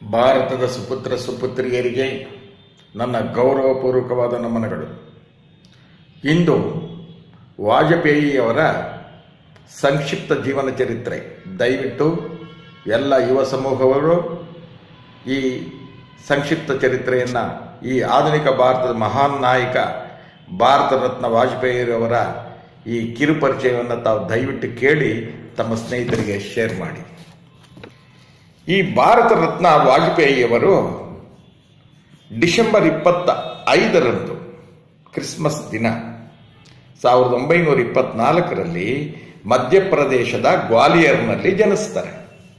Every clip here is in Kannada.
ಭಾರತದ ಸುಪುತ್ರ ಸುಪುತ್ರಿಯರಿಗೆ ನನ್ನ ಗೌರವಪೂರ್ವಕವಾದ ನಮನಗಳು ಇಂದು ವಾಜಪೇಯಿಯವರ ಸಂಕ್ಷಿಪ್ತ ಜೀವನ ಚರಿತ್ರೆ ದಯವಿಟ್ಟು ಎಲ್ಲ ಯುವ ಸಮೂಹವರು ಈ ಸಂಕ್ಷಿಪ್ತ ಚರಿತ್ರೆಯನ್ನು ಈ ಆಧುನಿಕ ಭಾರತದ ಮಹಾನ್ ನಾಯಕ ಭಾರತ ರತ್ನ ವಾಜಪೇಯಿಯವರ ಈ ಕಿರುಪರಿಚಯವನ್ನು ತಾವು ದಯವಿಟ್ಟು ಕೇಳಿ ತಮ್ಮ ಸ್ನೇಹಿತರಿಗೆ ಶೇರ್ ಮಾಡಿ ಈ ಭಾರತ ರತ್ನ ವಾಜಪೇಯಿಯವರು ಡಿಸೆಂಬರ್ ಇಪ್ಪತ್ತ ಐದರಂದು ಕ್ರಿಸ್ಮಸ್ ದಿನ ಸಾವಿರದ ಒಂಬೈನೂರ ಇಪ್ಪತ್ನಾಲ್ಕರಲ್ಲಿ ಮಧ್ಯಪ್ರದೇಶದ ಗ್ವಾಲಿಯರ್ನಲ್ಲಿ ಜನಿಸ್ತಾರೆ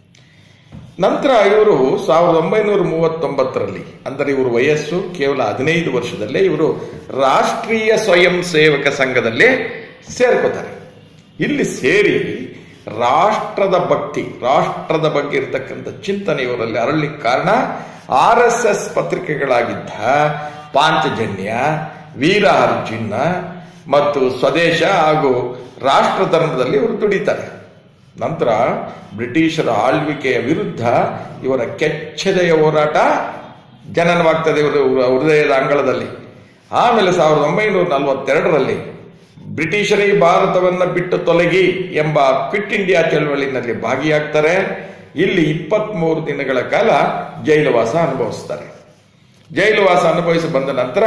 ನಂತರ ಇವರು ಸಾವಿರದ ಒಂಬೈನೂರ ಮೂವತ್ತೊಂಬತ್ತರಲ್ಲಿ ಅಂದರೆ ಇವರು ವಯಸ್ಸು ಕೇವಲ ಹದಿನೈದು ವರ್ಷದಲ್ಲೇ ಇವರು ರಾಷ್ಟ್ರೀಯ ಸ್ವಯಂ ಸೇವಕ ಸಂಘದಲ್ಲಿ ಸೇರ್ಕೋತಾರೆ ಇಲ್ಲಿ ಸೇರಿ ರಾಷ್ಟ್ರದ ಭಕ್ತಿ ರಾಷ್ಟ್ರದ ಬಗ್ಗೆ ಇರತಕ್ಕಂಥ ಚಿಂತನೆ ಇವರಲ್ಲಿ ಅರಳಲಿಕ್ಕೆ ಕಾರಣ ಆರ್ ಎಸ್ ಎಸ್ ಪತ್ರಿಕೆಗಳಾಗಿದ್ದ ಪಾಂಚಜನ್ಯ ವೀರ ಅರ್ಜುನ ಮತ್ತು ಸ್ವದೇಶ ಹಾಗೂ ರಾಷ್ಟ್ರ ಧರ್ಮದಲ್ಲಿ ಇವರು ದುಡಿತಾರೆ ನಂತರ ಬ್ರಿಟಿಷರ ಆಳ್ವಿಕೆಯ ವಿರುದ್ಧ ಇವರ ಕೆಚ್ಚೆದೆಯ ಹೋರಾಟ ಜನನವಾಗ್ತದೆ ಇವರು ಹೃದಯದ ಅಂಗಳದಲ್ಲಿ ಆಮೇಲೆ ಸಾವಿರದ ಒಂಬೈನೂರ ನಲವತ್ತೆರಡರಲ್ಲಿ ಬ್ರಿಟಿಷರೇ ಭಾರತವನ್ನು ಬಿಟ್ಟು ತೊಲಗಿ ಎಂಬ ಕ್ವಿಟ್ ಇಂಡಿಯಾ ಚಳವಳಿನಲ್ಲಿ ಭಾಗಿಯಾಗ್ತಾರೆ ಇಲ್ಲಿ ಇಪ್ಪತ್ಮೂರು ದಿನಗಳ ಕಾಲ ಜೈಲುವಾಸ ಅನುಭವಿಸ್ತಾರೆ ಜೈಲುವಾಸ ಅನುಭವಿಸಿ ಬಂದ ನಂತರ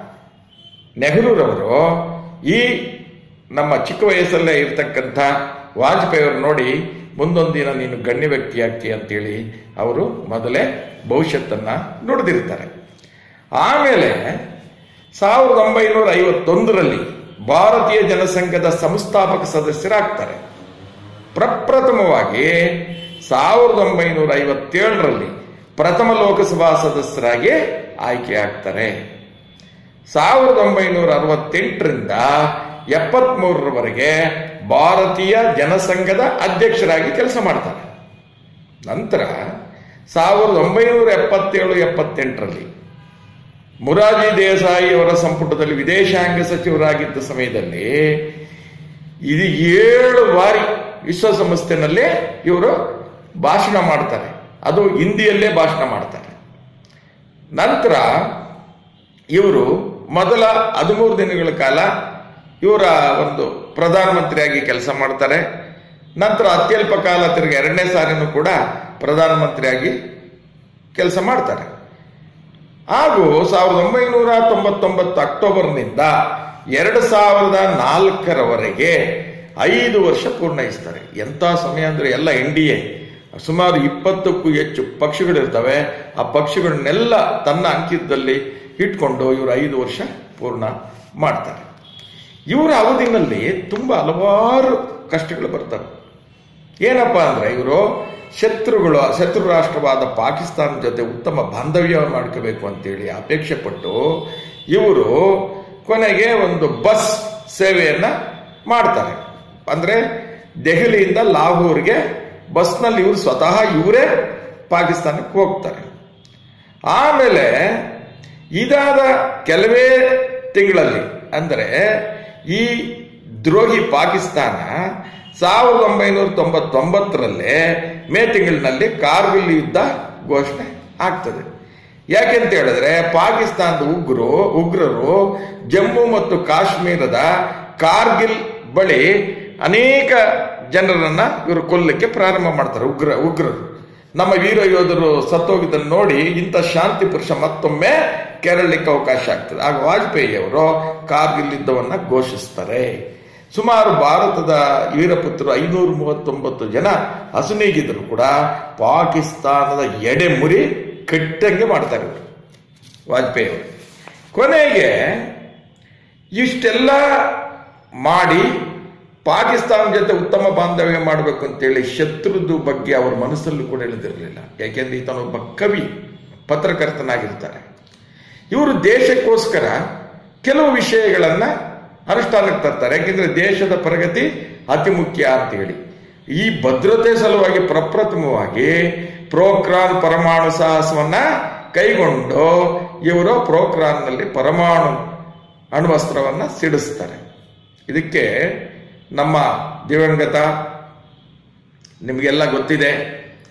ನೆಹರೂರವರು ಈ ನಮ್ಮ ಚಿಕ್ಕ ವಯಸ್ಸಲ್ಲೇ ಇರ್ತಕ್ಕಂಥ ವಾಜಪೇಯಿ ಅವರು ನೋಡಿ ಮುಂದೊಂದಿನ ನೀನು ಗಣ್ಯ ವ್ಯಕ್ತಿ ಆಗ್ತೀಯ ಅಂತೇಳಿ ಅವರು ಮೊದಲೇ ಭವಿಷ್ಯತ್ತನ್ನ ನುಡಿದಿರ್ತಾರೆ ಆಮೇಲೆ ಸಾವಿರದ ಒಂಬೈನೂರ ಐವತ್ತೊಂದರಲ್ಲಿ ಭಾರತೀಯ ಜನಸಂಘದ ಸಂಸ್ಥಾಪಕ ಸದಸ್ಯರಾಗ್ತಾರೆ ಪ್ರಪ್ರಥಮವಾಗಿ ಸಾವಿರದ ಒಂಬೈನೂರ ಐವತ್ತೇಳರಲ್ಲಿ ಪ್ರಥಮ ಲೋಕಸಭಾ ಸದಸ್ಯರಾಗಿ ಆಯ್ಕೆಯಾಗ್ತಾರೆ ಸಾವಿರದ ಒಂಬೈನೂರ ಅರವತ್ತೆಂಟರಿಂದ ಎಪ್ಪತ್ಮೂರರವರೆಗೆ ಭಾರತೀಯ ಜನಸಂಘದ ಅಧ್ಯಕ್ಷರಾಗಿ ಕೆಲಸ ಮಾಡ್ತಾರೆ ನಂತರ ಸಾವಿರದ ಒಂಬೈನೂರ ಎಪ್ಪತ್ತೇಳು ಎಪ್ಪತ್ತೆಂಟರಲ್ಲಿ ಮುರಾಜಿ ದೇಸಾಯಿ ಅವರ ಸಂಪುಟದಲ್ಲಿ ವಿದೇಶಾಂಗ ಸಚಿವರಾಗಿದ್ದ ಸಮಯದಲ್ಲಿ ಇದು ಏಳು ಬಾರಿ ವಿಶ್ವಸಂಸ್ಥೆನಲ್ಲಿ ಇವರು ಭಾಷಣ ಮಾಡ್ತಾರೆ ಅದು ಹಿಂದಿಯಲ್ಲೇ ಭಾಷಣ ಮಾಡ್ತಾರೆ ನಂತರ ಇವರು ಮೊದಲ ಹದಿಮೂರು ದಿನಗಳ ಕಾಲ ಇವರ ಒಂದು ಪ್ರಧಾನಮಂತ್ರಿಯಾಗಿ ಕೆಲಸ ಮಾಡ್ತಾರೆ ನಂತರ ಅತ್ಯಲ್ಪ ಕಾಲ ತಿರುಗಿ ಎರಡನೇ ಸಾರಿನೂ ಕೂಡ ಪ್ರಧಾನಮಂತ್ರಿಯಾಗಿ ಕೆಲಸ ಮಾಡ್ತಾರೆ ಹಾಗೂ ಸಾವಿರದ ಒಂಬೈನೂರ ತೊಂಬತ್ತೊಂಬತ್ತು ಅಕ್ಟೋಬರ್ನಿಂದ ಎರಡು ಸಾವಿರದ ನಾಲ್ಕರವರೆಗೆ ಐದು ವರ್ಷ ಪೂರ್ಣಯಿಸ್ತಾರೆ ಎಂಥ ಸಮಯ ಅಂದರೆ ಎಲ್ಲ ಎನ್ ಡಿ ಎ ಸುಮಾರು ಇಪ್ಪತ್ತಕ್ಕೂ ಹೆಚ್ಚು ಪಕ್ಷಿಗಳಿರ್ತವೆ ಆ ಪಕ್ಷಿಗಳನ್ನೆಲ್ಲ ತನ್ನ ಅಂಕಿತದಲ್ಲಿ ಇಟ್ಕೊಂಡು ಇವರು ಐದು ವರ್ಷ ಪೂರ್ಣ ಮಾಡ್ತಾರೆ ಇವರ ಅವಧಿನಲ್ಲಿ ತುಂಬ ಹಲವಾರು ಕಷ್ಟಗಳು ಬರ್ತವೆ ಏನಪ್ಪಾ ಅಂದ್ರೆ ಇವರು ಶತ್ರುಗಳು ಶತ್ರು ರಾಷ್ಟ್ರವಾದ ಪಾಕಿಸ್ತಾನ ಜೊತೆ ಉತ್ತಮ ಬಾಂಧವ್ಯ ಮಾಡ್ಕೋಬೇಕು ಅಂತೇಳಿ ಅಪೇಕ್ಷೆ ಪಟ್ಟು ಇವರು ಕೊನೆಗೆ ಒಂದು ಬಸ್ ಸೇವೆಯನ್ನ ಮಾಡ್ತಾರೆ ಅಂದ್ರೆ ದೆಹಲಿಯಿಂದ ಲಾಹೋರ್ಗೆ ಬಸ್ನಲ್ಲಿ ಇವರು ಸ್ವತಃ ಇವರೇ ಪಾಕಿಸ್ತಾನಕ್ಕೆ ಹೋಗ್ತಾರೆ ಆಮೇಲೆ ಇದಾದ ಕೆಲವೇ ತಿಂಗಳಲ್ಲಿ ಅಂದರೆ ಈ ದ್ರೋಹಿ ಪಾಕಿಸ್ತಾನ ಸಾವಿರದ ಒಂಬೈನೂರ ತೊಂಬತ್ತೊಂಬತ್ತರಲ್ಲೇ ಮೇ ತಿಂಗಳಿನಲ್ಲಿ ಕಾರ್ಗಿಲ್ ಯುದ್ಧ ಘೋಷಣೆ ಆಗ್ತದೆ ಯಾಕೆಂತ ಹೇಳಿದ್ರೆ ಪಾಕಿಸ್ತಾನದ ಉಗ್ರು ಉಗ್ರರು ಜಮ್ಮು ಮತ್ತು ಕಾಶ್ಮೀರದ ಕಾರ್ಗಿಲ್ ಬಳಿ ಅನೇಕ ಜನರನ್ನ ಇವರು ಕೊಲ್ಲಕ್ಕೆ ಪ್ರಾರಂಭ ಮಾಡ್ತಾರೆ ಉಗ್ರ ಉಗ್ರರು ನಮ್ಮ ವೀರ ಯೋಧರು ಸತ್ತೋಗಿದ್ದನ್ನು ನೋಡಿ ಇಂಥ ಶಾಂತಿ ಪುರುಷ ಮತ್ತೊಮ್ಮೆ ಕೆರಳಲಿಕ್ಕೆ ಅವಕಾಶ ಆಗ್ತದೆ ಆಗ ವಾಜಪೇಯಿ ಅವರು ಕಾರ್ಗಿಲ್ ಯುದ್ಧವನ್ನ ಘೋಷಿಸ್ತಾರೆ ಸುಮಾರು ಭಾರತದ ವೀರಪುತ್ರರು ಐನೂರ ಮೂವತ್ತೊಂಬತ್ತು ಜನ ಹಸುನೀಗಿದ್ರು ಕೂಡ ಪಾಕಿಸ್ತಾನದ ಎಡೆ ಮುರಿ ಕಟ್ಟಂಗೆ ಮಾಡ್ತಾರೆ ಇವರು ವಾಜಪೇಯಿ ಅವರು ಕೊನೆಗೆ ಇಷ್ಟೆಲ್ಲ ಮಾಡಿ ಪಾಕಿಸ್ತಾನ ಜೊತೆ ಉತ್ತಮ ಬಾಂಧವ್ಯ ಮಾಡಬೇಕು ಅಂತೇಳಿ ಶತ್ರುದು ಬಗ್ಗೆ ಅವರ ಮನಸ್ಸಲ್ಲೂ ಕೂಡ ಇಳಿದಿರಲಿಲ್ಲ ಯಾಕೆಂದ್ರೆ ಈತನೊಬ್ಬ ಕವಿ ಪತ್ರಕರ್ತನಾಗಿರ್ತಾರೆ ಇವರು ದೇಶಕ್ಕೋಸ್ಕರ ಕೆಲವು ವಿಷಯಗಳನ್ನ ಅನುಷ್ಠಾನಕ್ಕೆ ತರ್ತಾರೆ ಯಾಕೆಂದ್ರೆ ದೇಶದ ಪ್ರಗತಿ ಅತಿ ಮುಖ್ಯ ಅಂತ ಹೇಳಿ ಈ ಭದ್ರತೆ ಸಲುವಾಗಿ ಪ್ರಪ್ರಥಮವಾಗಿ ಪ್ರೋಕ್ರಾನ್ ಪರಮಾಣು ಸಾಹಸವನ್ನ ಕೈಗೊಂಡು ಇವರು ಪ್ರೋಕ್ರಾನ್ನಲ್ಲಿ ಪರಮಾಣು ಅಣ್ವಸ್ತ್ರವನ್ನ ಸಿಡಿಸ್ತಾರೆ ಇದಕ್ಕೆ ನಮ್ಮ ದಿವಂಗತ ನಿಮಗೆಲ್ಲ ಗೊತ್ತಿದೆ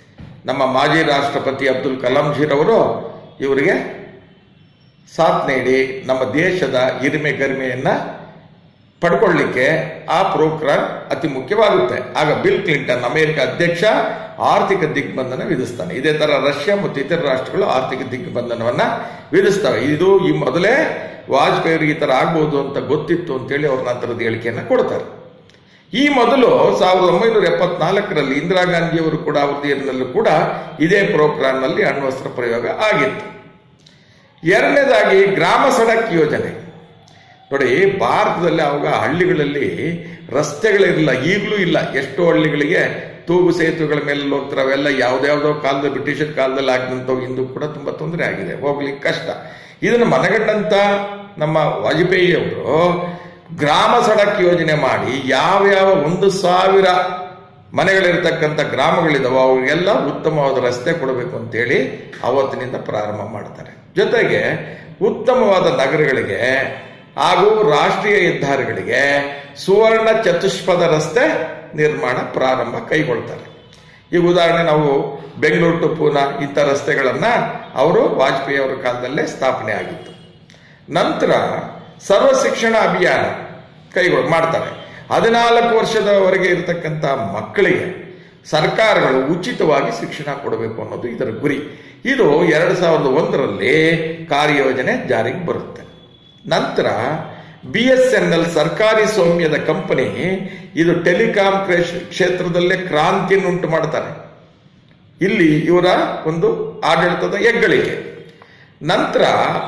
ನಮ್ಮ ಮಾಜಿ ರಾಷ್ಟ್ರಪತಿ ಅಬ್ದುಲ್ ಕಲಾಂ ಜಿರವರು ಇವರಿಗೆ ಸಾಥ್ ನೀಡಿ ನಮ್ಮ ದೇಶದ ಹಿರಿಮೆ ಗರಿಮೆಯನ್ನ ಪಡ್ಕೊಳ್ಳಿಕ್ಕೆ ಆ ಪ್ರೋಗ್ರಾಮ್ ಅತಿ ಮುಖ್ಯವಾಗುತ್ತೆ ಆಗ ಬಿಲ್ ಕ್ಲಿಂಟನ್ ಅಮೆರಿಕ ಅಧ್ಯಕ್ಷ ಆರ್ಥಿಕ ದಿಗ್ಬಂಧನ ವಿಧಿಸ್ತಾನೆ ಇದೇ ತರ ರಷ್ಯಾ ಮತ್ತು ಇತರ ರಾಷ್ಟ್ರಗಳು ಆರ್ಥಿಕ ದಿಗ್ಬಂಧನವನ್ನ ವಿಧಿಸ್ತವೆ ಇದು ಈ ಮೊದಲೇ ವಾಜಪೇಯಿ ಅವರಿಗೆ ಈ ತರ ಆಗ್ಬಹುದು ಅಂತ ಗೊತ್ತಿತ್ತು ಅಂತೇಳಿ ಅವ್ರ ನಂತರದ ಹೇಳಿಕೆಯನ್ನ ಕೊಡ್ತಾರೆ ಈ ಮೊದಲು ಸಾವಿರದ ಒಂಬೈನೂರ ಎಪ್ಪತ್ನಾಲ್ಕರಲ್ಲಿ ಇಂದಿರಾ ಗಾಂಧಿಯವರು ಕೂಡ ಅವಧಿಯಲ್ಲೂ ಕೂಡ ಇದೇ ಪ್ರೋಗ್ರಾಂನಲ್ಲಿ ಅಣ್ವಸ್ತ್ರ ಪ್ರಯೋಗ ಆಗಿತ್ತು ಎರಡನೇದಾಗಿ ಗ್ರಾಮ ಸಡಕ್ ಯೋಜನೆ ನೋಡಿ ಭಾರತದಲ್ಲಿ ಅವಾಗ ಹಳ್ಳಿಗಳಲ್ಲಿ ರಸ್ತೆಗಳಿರಲಿಲ್ಲ ಈಗಲೂ ಇಲ್ಲ ಎಷ್ಟೋ ಹಳ್ಳಿಗಳಿಗೆ ತೂಗು ಸೇತುವೆಗಳ ಮೇಲೆ ಹೋಗ್ತಾರೆ ಅವೆಲ್ಲ ಯಾವ್ದಾವ್ದೋ ಕಾಲದ ಬ್ರಿಟಿಷರ್ ಕಾಲದಲ್ಲಿ ಆಗಿದಂಥವು ಇಂದು ಕೂಡ ತುಂಬಾ ತೊಂದರೆ ಆಗಿದೆ ಹೋಗ್ಲಿಕ್ಕೆ ಕಷ್ಟ ಇದನ್ನು ಮನಗಂಡಂತ ನಮ್ಮ ವಾಜಪೇಯಿ ಅವರು ಗ್ರಾಮ ಸಡಕ್ ಯೋಜನೆ ಮಾಡಿ ಯಾವ್ಯಾವ ಒಂದು ಸಾವಿರ ಮನೆಗಳಿರ್ತಕ್ಕಂಥ ಗ್ರಾಮಗಳಿದಾವೆ ಅವರಿಗೆಲ್ಲ ಉತ್ತಮವಾದ ರಸ್ತೆ ಕೊಡಬೇಕು ಅಂತೇಳಿ ಅವತ್ತಿನಿಂದ ಪ್ರಾರಂಭ ಮಾಡ್ತಾರೆ ಜೊತೆಗೆ ಉತ್ತಮವಾದ ನಗರಗಳಿಗೆ ಹಾಗೂ ರಾಷ್ಟ್ರೀಯ ಹೆದ್ದಾರಿಗಳಿಗೆ ಸುವರ್ಣ ಚತುಷ್ಪಥ ರಸ್ತೆ ನಿರ್ಮಾಣ ಪ್ರಾರಂಭ ಕೈಗೊಳ್ತಾರೆ ಈಗ ಉದಾಹರಣೆ ನಾವು ಬೆಂಗಳೂರು ಟು ಪೂನಾ ಇಂಥ ರಸ್ತೆಗಳನ್ನ ಅವರು ವಾಜಪೇಯಿ ಅವರ ಕಾಲದಲ್ಲೇ ಸ್ಥಾಪನೆ ಆಗಿತ್ತು ನಂತರ ಸರ್ವ ಶಿಕ್ಷಣ ಅಭಿಯಾನ ಕೈಗೊಳ್ಳ ಮಾಡ್ತಾರೆ ಹದಿನಾಲ್ಕು ವರ್ಷದವರೆಗೆ ಇರತಕ್ಕಂಥ ಮಕ್ಕಳಿಗೆ ಸರ್ಕಾರಗಳು ಉಚಿತವಾಗಿ ಶಿಕ್ಷಣ ಕೊಡಬೇಕು ಅನ್ನೋದು ಇದರ ಗುರಿ ಇದು ಎರಡು ಸಾವಿರದ ಒಂದರಲ್ಲಿ ಕಾರ್ಯಯೋಜನೆ ಜಾರಿಗೆ ಬರುತ್ತೆ ನಂತರ ಬಿ ಎಸ್ ಎನ್ ಎಲ್ ಸರ್ಕಾರಿ ಸ್ವಾಮ್ಯದ ಕಂಪನಿ ಇದು ಟೆಲಿಕಾಂ ಕ್ಷೇತ್ರದಲ್ಲೇ ಕ್ರಾಂತಿಯನ್ನುಂಟು ಮಾಡ್ತಾರೆ ಇಲ್ಲಿ ಇವರ ಒಂದು ಆಡಳಿತದ ಹೆಗ್ಗಳಿಕೆ ನಂತರ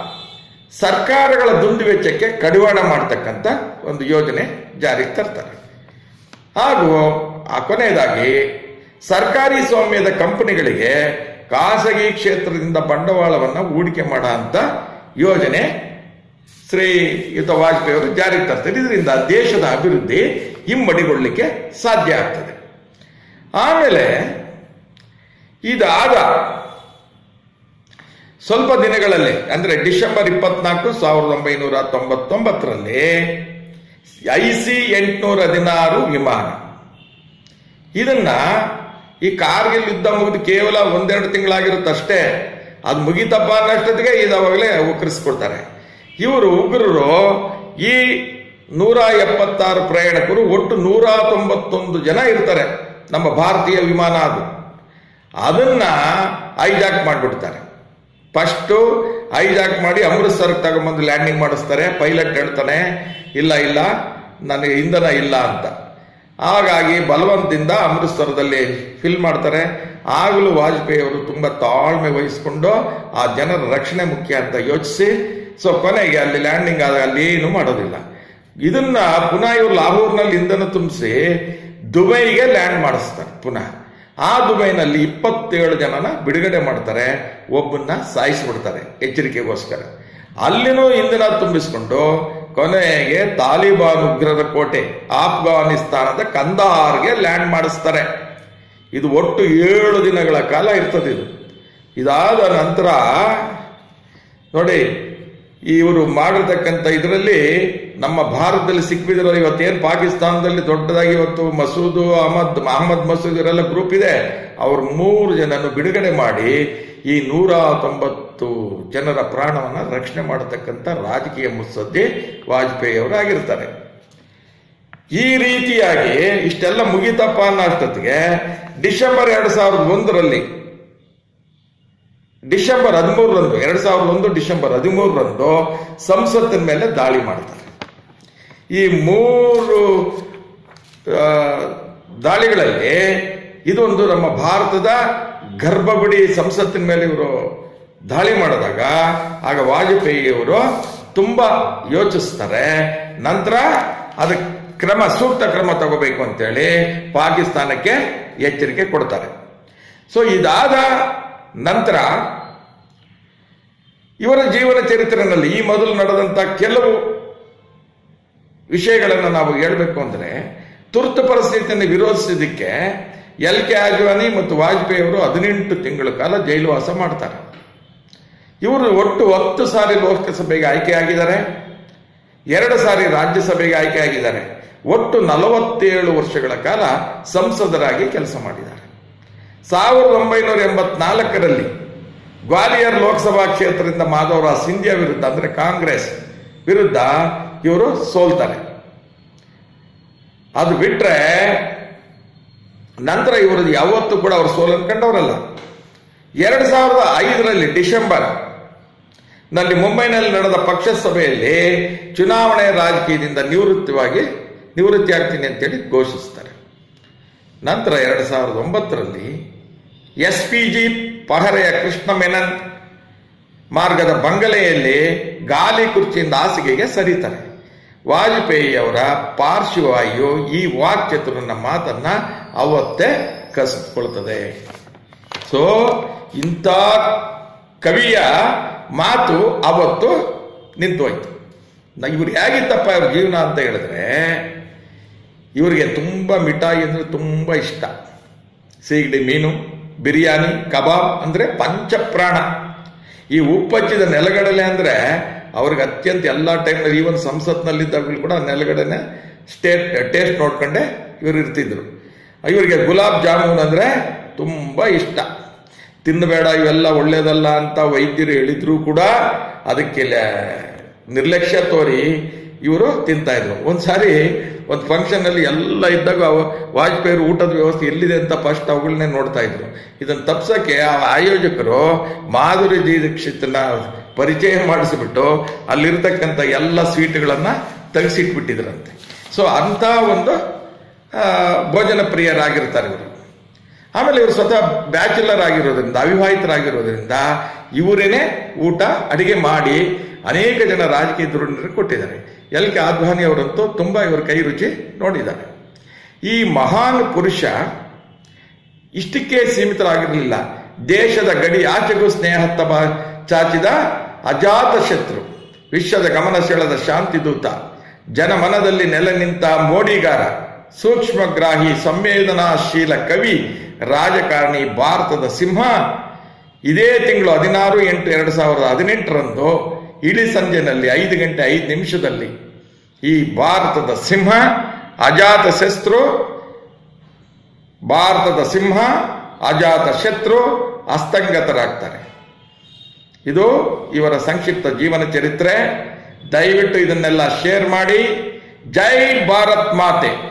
ಸರ್ಕಾರಗಳ ದುಂದು ವೆಚ್ಚಕ್ಕೆ ಕಡಿವಾಣ ಮಾಡತಕ್ಕಂಥ ಒಂದು ಯೋಜನೆ ಜಾರಿಗೆ ತರ್ತಾರೆ ಹಾಗೂ ಆ ಕೊನೆಯದಾಗಿ ಸರ್ಕಾರಿ ಸ್ವಾಮ್ಯದ ಕಂಪನಿಗಳಿಗೆ ಖಾಸಗಿ ಕ್ಷೇತ್ರದಿಂದ ಬಂಡವಾಳವನ್ನು ಹೂಡಿಕೆ ಮಾಡೋ ಅಂತ ಯೋಜನೆ ಶ್ರೀಯುತ ವಾಜಪೇಯಿ ಅವರು ಜಾರಿಗೆ ತರ್ತಾರೆ ಇದರಿಂದ ದೇಶದ ಅಭಿವೃದ್ಧಿ ಹಿಮ್ಮಡಿಗೊಳ್ಳಲಿಕ್ಕೆ ಸಾಧ್ಯ ಆಗ್ತದೆ ಆಮೇಲೆ ಇದಾದ ಸ್ವಲ್ಪ ದಿನಗಳಲ್ಲೇ ಅಂದ್ರೆ ಡಿಸೆಂಬರ್ ಇಪ್ಪತ್ನಾಲ್ಕು ಸಾವಿರದ ಒಂಬೈನೂರ ತೊಂಬತ್ತೊಂಬತ್ತರಲ್ಲಿ ಐ ಸಿ ಎಂಟುನೂರ ಹದಿನಾರು ವಿಮಾನ ಇದನ್ನ ಈ ಕಾರ್ಗಿಲ್ ಯುದ್ಧ ಮುಗಿದು ಕೇವಲ ಒಂದೆರಡು ತಿಂಗಳಾಗಿರುತ್ತಷ್ಟೇ ಅದು ಮುಗಿತಪ್ಪ ಅನ್ನಷ್ಟೊತ್ತಿಗೆ ಇದಾವಾಗಲೇ ಉಕ್ಕರಿಸ್ಕೊಡ್ತಾರೆ ಇವರು ಉಗ್ರರು ಈ ನೂರ ಎಪ್ಪತ್ತಾರು ಪ್ರಯಾಣಿಕರು ಒಟ್ಟು ನೂರ ತೊಂಬತ್ತೊಂದು ಜನ ಇರ್ತಾರೆ ನಮ್ಮ ಭಾರತೀಯ ವಿಮಾನ ಅದು ಅದನ್ನ ಐಜಾಕ್ ಮಾಡಿಬಿಡ್ತಾರೆ ಫಸ್ಟು ಐಜಾಕ್ ಮಾಡಿ ಅಮೃತ್ಸರ್ಗೆ ತಗೊಂಬಂದು ಲ್ಯಾಂಡಿಂಗ್ ಮಾಡಿಸ್ತಾರೆ ಪೈಲಟ್ ಹೇಳ್ತಾನೆ ಇಲ್ಲ ಇಲ್ಲ ನನಗೆ ಇಂಧನ ಇಲ್ಲ ಅಂತ ಹಾಗಾಗಿ ಬಲವಂತದಿಂದ ಅಮೃತ್ಸರದಲ್ಲಿ ಫಿಲ್ ಮಾಡ್ತಾರೆ ಆಗಲೂ ವಾಜಪೇಯಿ ಅವರು ತುಂಬಾ ತಾಳ್ಮೆ ವಹಿಸ್ಕೊಂಡು ಆ ಜನರ ರಕ್ಷಣೆ ಮುಖ್ಯ ಅಂತ ಯೋಚಿಸಿ ಸೊ ಕೊನೆಗೆ ಅಲ್ಲಿ ಲ್ಯಾಂಡಿಂಗ್ ಆದ ಅಲ್ಲಿ ಏನು ಮಾಡೋದಿಲ್ಲ ಇದನ್ನ ಪುನಃ ಇವರು ಲಾಹೋರ್ನಲ್ಲಿ ಇಂಧನ ತುಂಬಿಸಿ ದುಬೈಗೆ ಲ್ಯಾಂಡ್ ಮಾಡಿಸ್ತಾರೆ ಪುನಃ ಆ ದುಬೈನಲ್ಲಿ ಇಪ್ಪತ್ತೇಳು ಜನನ ಬಿಡುಗಡೆ ಮಾಡ್ತಾರೆ ಒಬ್ಬನ್ನ ಸಾಯಿಸಿಬಿಡ್ತಾರೆ ಎಚ್ಚರಿಕೆಗೋಸ್ಕರ ಅಲ್ಲಿನೂ ಇಂಧನ ತುಂಬಿಸಿಕೊಂಡು ಕೊನೆಗೆ ತಾಲಿಬಾನ್ ಉಗ್ರರ ಕೋಟೆ ಆಫ್ಘಾನಿಸ್ತಾನದ ಕಂದಹಾರ್ಗೆ ಲ್ಯಾಂಡ್ ಮಾಡಿಸ್ತಾರೆ ಇದು ಒಟ್ಟು ಏಳು ದಿನಗಳ ಕಾಲ ಇರ್ತದೆ ಇದು ಇದಾದ ನಂತರ ನೋಡಿ ಇವರು ಮಾಡಿರ್ತಕ್ಕಂಥ ಇದರಲ್ಲಿ ನಮ್ಮ ಭಾರತದಲ್ಲಿ ಸಿಕ್ಬಿದ್ರು ಇವತ್ತೇನು ಪಾಕಿಸ್ತಾನದಲ್ಲಿ ದೊಡ್ಡದಾಗಿ ಇವತ್ತು ಮಸೂದು ಅಹಮದ್ ಅಹಮದ್ ಮಸೂದ್ ಇವರೆಲ್ಲ ಗ್ರೂಪ್ ಇದೆ ಅವ್ರು ಮೂರು ಜನನು ಬಿಡುಗಡೆ ಮಾಡಿ ಈ ನೂರ ತೊಂಬತ್ತು ಜನರ ಪ್ರಾಣವನ್ನ ರಕ್ಷಣೆ ಮಾಡತಕ್ಕಂಥ ರಾಜಕೀಯ ಮುತ್ಸದ್ದಿ ವಾಜಪೇಯಿ ಅವರು ಆಗಿರ್ತಾರೆ ಈ ರೀತಿಯಾಗಿ ಇಷ್ಟೆಲ್ಲ ಮುಗಿತಪ್ಪ ಅನ್ನೋ ಅಷ್ಟೊತ್ತಿಗೆ ಡಿಸೆಂಬರ್ ಎರಡ್ ಸಾವಿರದ ಒಂದರಲ್ಲಿ ಡಿಸೆಂಬರ್ ಹದಿಮೂರರಂದು ಎರಡ್ ಸಾವಿರದ ಒಂದು ಡಿಸೆಂಬರ್ ಹದಿಮೂರರಂದು ಸಂಸತ್ತಿನ ಮೇಲೆ ದಾಳಿ ಮಾಡ್ತಾರೆ ಈ ಮೂರು ಆ, ದಾಳಿಗಳಲ್ಲಿ ಇದೊಂದು ನಮ್ಮ ಭಾರತದ ಗರ್ಭಗುಡಿ ಸಂಸತ್ತಿನ ಮೇಲೆ ಇವರು ದಾಳಿ ಮಾಡಿದಾಗ ಆಗ ವಾಜಪೇಯಿಯವರು ತುಂಬಾ ಯೋಚಿಸ್ತಾರೆ ನಂತರ ಅದಕ್ಕೆ ಕ್ರಮ ಸೂಕ್ತ ಕ್ರಮ ತಗೋಬೇಕು ಅಂತೇಳಿ ಪಾಕಿಸ್ತಾನಕ್ಕೆ ಎಚ್ಚರಿಕೆ ಕೊಡ್ತಾರೆ ಸೊ ಇದಾದ ನಂತರ ಇವರ ಜೀವನ ಚರಿತ್ರೆಯಲ್ಲಿ ಈ ಮೊದಲು ನಡೆದಂತ ಕೆಲವು ವಿಷಯಗಳನ್ನು ನಾವು ಹೇಳಬೇಕು ಅಂದ್ರೆ ತುರ್ತು ಪರಿಸ್ಥಿತಿಯನ್ನು ವಿರೋಧಿಸಿದ್ದಕ್ಕೆ ಎಲ್ ಕೆ ಆಜ್ವಾನಿ ಮತ್ತು ವಾಜಪೇಯಿ ಅವರು ಹದಿನೆಂಟು ತಿಂಗಳ ಕಾಲ ಜೈಲುವಾಸ ಮಾಡ್ತಾರೆ ಇವರು ಒಟ್ಟು ಹತ್ತು ಸಾರಿ ಲೋಕಸಭೆಗೆ ಆಯ್ಕೆಯಾಗಿದ್ದಾರೆ ಎರಡು ಸಾರಿ ರಾಜ್ಯಸಭೆಗೆ ಆಯ್ಕೆಯಾಗಿದ್ದಾರೆ ಒಟ್ಟು ನಲವತ್ತೇಳು ವರ್ಷಗಳ ಕಾಲ ಸಂಸದರಾಗಿ ಕೆಲಸ ಮಾಡಿದ್ದಾರೆ ಸಾವಿರದ ಒಂಬೈನೂರ ಎಂಬತ್ನಾಲ್ಕರಲ್ಲಿ ಗ್ವಾಲಿಯರ್ ಲೋಕಸಭಾ ಕ್ಷೇತ್ರದಿಂದ ಮಾಧವರಾವ್ ಸಿಂಧಿಯಾ ವಿರುದ್ಧ ಅಂದ್ರೆ ಕಾಂಗ್ರೆಸ್ ವಿರುದ್ಧ ಇವರು ಸೋಲ್ತಾರೆ ಅದು ಬಿಟ್ರೆ ನಂತರ ಇವರು ಯಾವತ್ತೂ ಕೂಡ ಅವರು ಸೋಲನ್ನು ಕಂಡವರಲ್ಲ ಎರಡು ಸಾವಿರದ ಐದರಲ್ಲಿ ಡಿಸೆಂಬರ್ ನಲ್ಲಿ ಮುಂಬೈನಲ್ಲಿ ನಡೆದ ಪಕ್ಷ ಸಭೆಯಲ್ಲಿ ಚುನಾವಣೆ ರಾಜಕೀಯದಿಂದ ನಿವೃತ್ತಿವಾಗಿ ನಿವೃತ್ತಿ ಆಗ್ತೀನಿ ಅಂತೇಳಿ ಘೋಷಿಸ್ತಾರೆ ನಂತರ ಎರಡು ಸಾವಿರದ ಒಂಬತ್ತರಲ್ಲಿ ಎಸ್ ಪಿ ಜಿ ಪಹರೆಯ ಕೃಷ್ಣ ಮೆನನ್ ಮಾರ್ಗದ ಬಂಗಲೆಯಲ್ಲಿ ಗಾಲಿ ಕುರ್ಚಿಯಿಂದ ಹಾಸಿಗೆಗೆ ಸರಿತಾರೆ ವಾಜಪೇಯಿ ಅವರ ಪಾರ್ಶ್ವವಾಯು ಈ ವಾಕ್ಚತುರನ ಮಾತನ್ನ ಅವತ್ತೇ ಕಸಿದುಕೊಳ್ತದೆ ಸೊ ಇಂಥ ಕವಿಯ ಮಾತು ಅವತ್ತು ನಿಂತೋಯ್ತು ನ- ಇವ್ರು ಹೇಗಿತ್ತಪ್ಪ ಇವ್ರ ಜೀವನ ಅಂತ ಹೇಳಿದ್ರೆ ಇವರಿಗೆ ತುಂಬ ಮಿಠಾಯಿ ಅಂದ್ರೆ ತುಂಬ ಇಷ್ಟ ಸೀಗಡಿ ಮೀನು ಬಿರಿಯಾನಿ ಕಬಾಬ್ ಅಂದ್ರೆ ಪಂಚಪ್ರಾಣ ಈ ಉಪ್ಪಚ್ಚಿದ ನೆಲಗಡಲೆ ಅಂದ್ರೆ ಅವ್ರಿಗೆ ಅತ್ಯಂತ ಎಲ್ಲ ಟೈಮ್ನಲ್ಲಿ ಈವನ್ ಸಂಸತ್ನಲ್ಲಿದ್ದಾಗಲೂ ಕೂಡ ನೆಲಗಡಲೆ ಸ್ಟೇಟ್ ಟೇಸ್ಟ್ ನೋಡ್ಕೊಂಡೆ ಇವರು ಇರ್ತಿದ್ರು ಇವರಿಗೆ ಗುಲಾಬ್ ಜಾಮೂನ್ ಅಂದ್ರೆ ತುಂಬ ಇಷ್ಟ ತಿನ್ನಬೇಡ ಇವೆಲ್ಲ ಒಳ್ಳೇದಲ್ಲ ಅಂತ ವೈದ್ಯರು ಹೇಳಿದ್ರು ಕೂಡ ಅದಕ್ಕೆ ಲ- ನಿರ್ಲಕ್ಷ್ಯ ತೋರಿ ಇವರು ತಿಂತಾ ಇದ್ರು ಒಂದ್ಸಾರಿ ಒಂದು ಫಂಕ್ಷನ್ ಅಲ್ಲಿ ಎಲ್ಲ ಇದ್ದಾಗ ಅವ- ವಾಜಪೇಯಿ ಊಟದ ವ್ಯವಸ್ಥೆ ಎಲ್ಲಿದೆ ಅಂತ ಫಸ್ಟ್ ಅವುಗಳನ್ನೇ ನೋಡ್ತಾ ಇದ್ರು ಇದನ್ನ ತಪ್ಸಕ್ಕೆ ಆ ಆಯೋಜಕರು ಮಾಧುರಿ ದೀಕ್ಷಿತ್ನ ಪರಿಚಯ ಮಾಡಿಸಿಬಿಟ್ಟು ಅಲ್ಲಿರ್ತಕ್ಕಂಥ ಎಲ್ಲ ಸ್ವೀಟ್ಗಳನ್ನ ತೆಗೆಸಿಟ್ಬಿಟ್ಟಿದ್ರಂತೆ ಸೊ ಅಂತ ಒಂದು ಆ, ಭೋಜನ ಪ್ರಿಯರಾಗಿರ್ತಾರೆ ಇವರು ಆಮೇಲೆ ಇವರು ಸ್ವತಃ ಬ್ಯಾಚುಲರ್ ಆಗಿರೋದ್ರಿಂದ ಅವಿವಾಹಿತರಾಗಿರೋದ್ರಿಂದ ಇವರೇನೆ ಊಟ ಅಡಿಗೆ ಮಾಡಿ ಅನೇಕ ಜನ ರಾಜಕೀಯ ಧುರೀಣರಿಗೆ ಕೊಟ್ಟಿದ್ದಾರೆ ಎಲ್ ಕೆ ಆದ್ವಾನಿ ಅವರಂತೂ ತುಂಬಾ ಇವರ ಕೈ ರುಚಿ ನೋಡಿದ್ದಾರೆ ಈ ಮಹಾನ್ ಪುರುಷ ಇಷ್ಟಕ್ಕೆ ಸೀಮಿತರಾಗಿರಲಿಲ್ಲ ದೇಶದ ಗಡಿ ಆಚೆಗೂ ಸ್ನೇಹತ್ತ ಬಾ- ಚಾಚಿದ ಅಜಾತ ಶತ್ರು ವಿಶ್ವದ ಗಮನ ಸೆಳೆದ ಶಾಂತಿದೂತ ಜನಮನದಲ್ಲಿ ನೆಲೆ ನಿಂತ ಮೋಡಿಗಾರ ಸೂಕ್ಷ್ಮಗ್ರಾಹಿ ಸಂವೇದನಾಶೀಲ ಕವಿ ರಾಜಕಾರಣಿ ಭಾರತದ ಸಿಂಹ ಇದೇ ತಿಂಗಳು ಹದಿನಾರು ಎಂಟು ಎರಡು ಸಾವಿರದ ಹದಿನೆಂಟರಂದು ಇಳಿ ಸಂಜೆನಲ್ಲಿ ಐದು ಗಂಟೆ ಐದು ನಿಮಿಷದಲ್ಲಿ ಈ ಭಾರತದ ಸಿಂಹ ಅಜಾತ ಶಸ್ತ್ರು ಭಾರತದ ಸಿಂಹ ಅಜಾತ ಶತ್ರು ಅಸ್ತಂಗತರಾಗ್ತಾರೆ ಇದು ಇವರ ಸಂಕ್ಷಿಪ್ತ ಜೀವನ ಚರಿತ್ರೆ ದಯವಿಟ್ಟು ಇದನ್ನೆಲ್ಲ ಶೇರ್ ಮಾಡಿ ಜೈ ಭಾರತ್ ಮಾತೆ